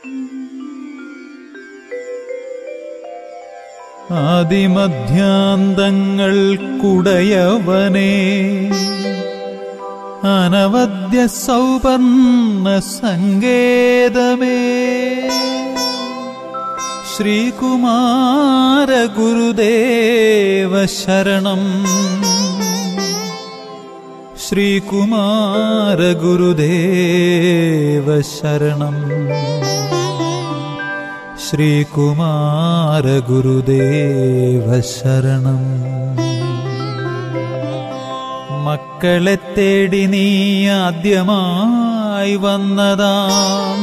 ആദിമധ്യാന്തങ്ങൾക്കുടയവനേ അനവദ്യ സൗപർണ സങ്കേതമേ ശ്രീകുമാര ഗുരുദേവ ശരണം ശ്രീകുമാര ഗുരുദേവ ശരണം ശ്രീകുമാര ഗുരുദേവ ശരണം മക്കളെ തേടി നീ ആദ്യമായി വന്നതാം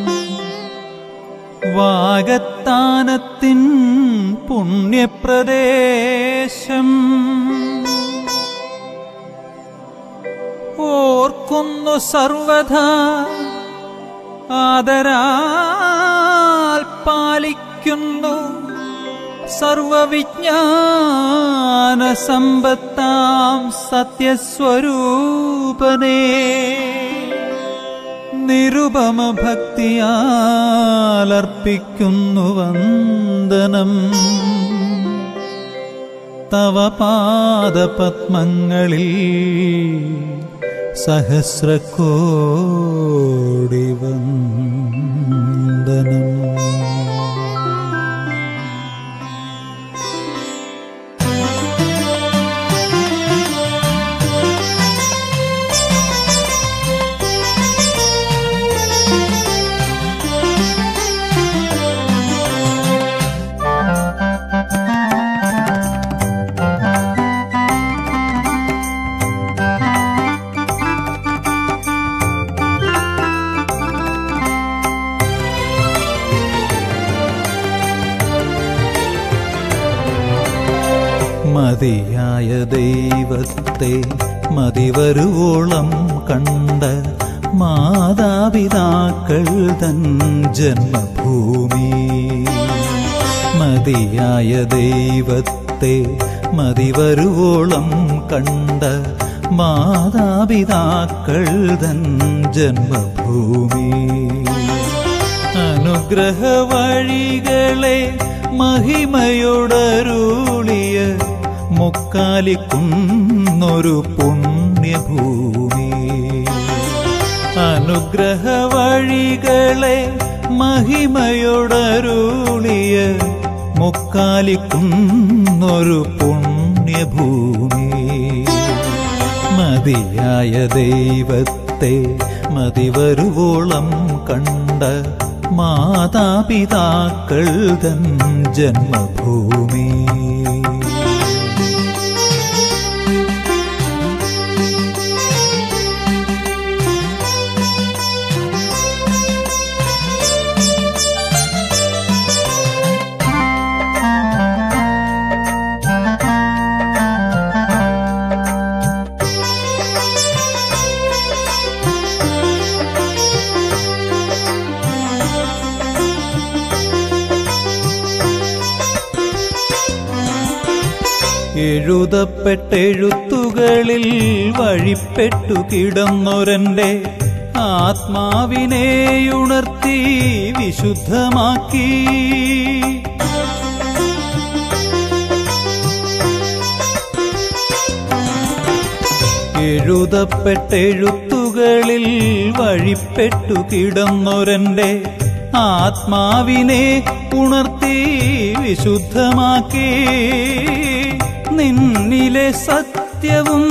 വാഗത്താനത്തിൻ പുണ്യപ്രദേശം ഓർക്കുന്നു സർവഥാ ആദരാൽ പാലിക്കുന്നു സർവവിജ്ഞാന സമ്പത്താം സത്യസ്വരൂപനേ നിരുപമ ഭക്തിയാലർപ്പിക്കുന്നു വന്ദനം തവ പാദപത്മങ്ങളിൽ സഹസ്രകോടി വന്ദനം മതിയായ ദൈവത്തെ മതിവരുവോളം കണ്ട മാതാപിതാക്കൾ തൻ ജന്മഭൂമി മതിയായ ദൈവത്തെ മതിവരുവോളം കണ്ട മാതാപിതാക്കൾ തൻ ജന്മഭൂമി അനുഗ്രഹ വഴികളെ മഹിമയോടരുളിയ മുക്കാലിക്കുന്നൊരു പുണ്യഭൂമി അനുഗ്രഹ വഴികളെ മഹിമയോടരുളിയ മുക്കാലിക്കുന്നൊരു പുണ്യഭൂമി മതിയായ ദൈവത്തെ മതിവരുവോളം കണ്ട മാതാപിതാക്കൾ തൻ ജന്മഭൂമി എഴുതപ്പെട്ടെഴുത്തുകളിൽ വഴിപ്പെട്ടു കിടന്നൊരന്റെ ആത്മാവിനെ ഉണർത്തി വിശുദ്ധമാക്കി എഴുതപ്പെട്ടെഴുത്തുകളിൽ വഴിപ്പെട്ടു കിടന്നൊരന്റെ ആത്മാവിനെ ഉണർത്തി വിശുദ്ധമാക്കി നിന്നിലെ സത്യവും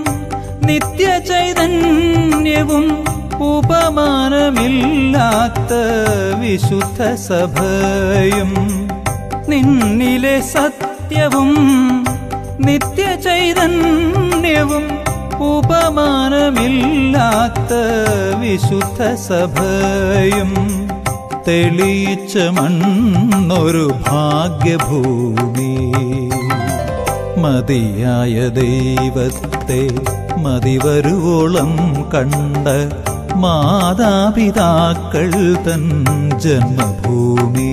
നിത്യചൈതന്യവും ഉപമാനമില്ലാത്ത വിശുദ്ധ സഭയും നിന്നിലെ സത്യവും നിത്യചൈതന്യവും ഉപമാനമില്ലാത്ത വിശുദ്ധ സഭയും തെളിയിച്ച മണ്ണൊരു ഭാഗ്യഭൂമി മതിയായ ദൈവത്തെ മതിവരുവോളം കണ്ട മാതാപിതാക്കൾ തൻ ജന്മഭൂമി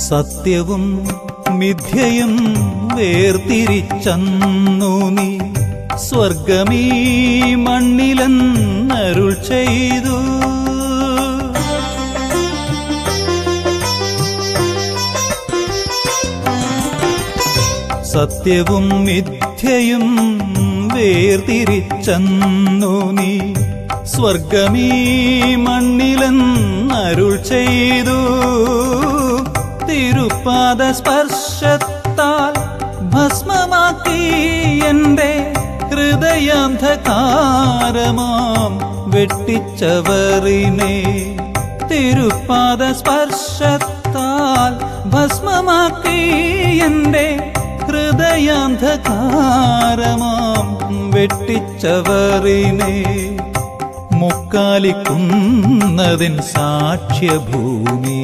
സത്യവും മിഥ്യയും വേർതിരിച്ചന്നു നീ സ്വർഗമീ മണ്ണിലെന്നരുൾ ചെയ്തു സത്യവും മിഥ്യയും വേർതിരിച്ചന്നു നീ സ്വർഗമീ മണ്ണിലെന്നരുൾ ചെയ്തു തിരുപാദ സ്പർശത്താൽ ഭസ്മമാക്കി എന്റെ ഹൃദയാന്ധകാരമാം വെട്ടിച്ചവറിനെ തിരുപാദ സ്പർശത്താൽ ഭസ്മമാക്കി എന്റെ ഹൃദയാന്ധകാരമാം വെട്ടിച്ചവറിനെ മുക്കാലിക്കുന്നതിൻ സാക്ഷ്യഭൂമി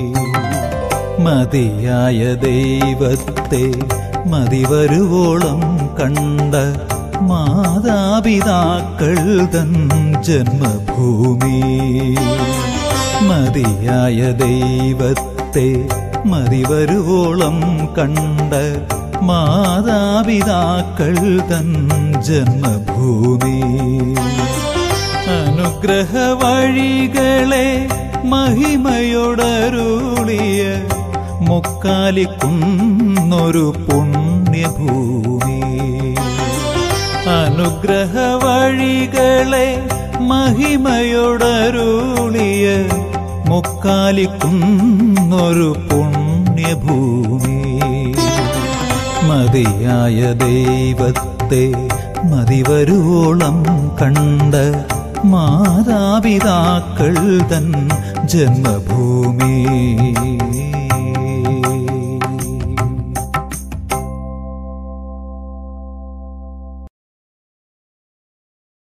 മതിയായ ദൈവത്തെ മതിവരുവോളം കണ്ട മാതാപിതാക്കൾ തൻ ജന്മഭൂമി മതിയായ ദൈവത്തെ മതിവരുവോളം കണ്ട മാതാപിതാക്കൾ തൻ ജന്മഭൂമി അനുഗ്രഹ വഴികളെ മഹിമയോടരുളിയ മുക്കാലിക്കുന്നൊരു പുണ്യഭൂമി അനുഗ്രഹ വഴികളെ മഹിമയോടരുളിയ മുക്കാലിക്കുന്നൊരു പുണ്യഭൂമി മതിയായ ദൈവത്തെ മതിവരുവോളം കണ്ട മാതാപിതാക്കൾ തൻ ജന്മഭൂമി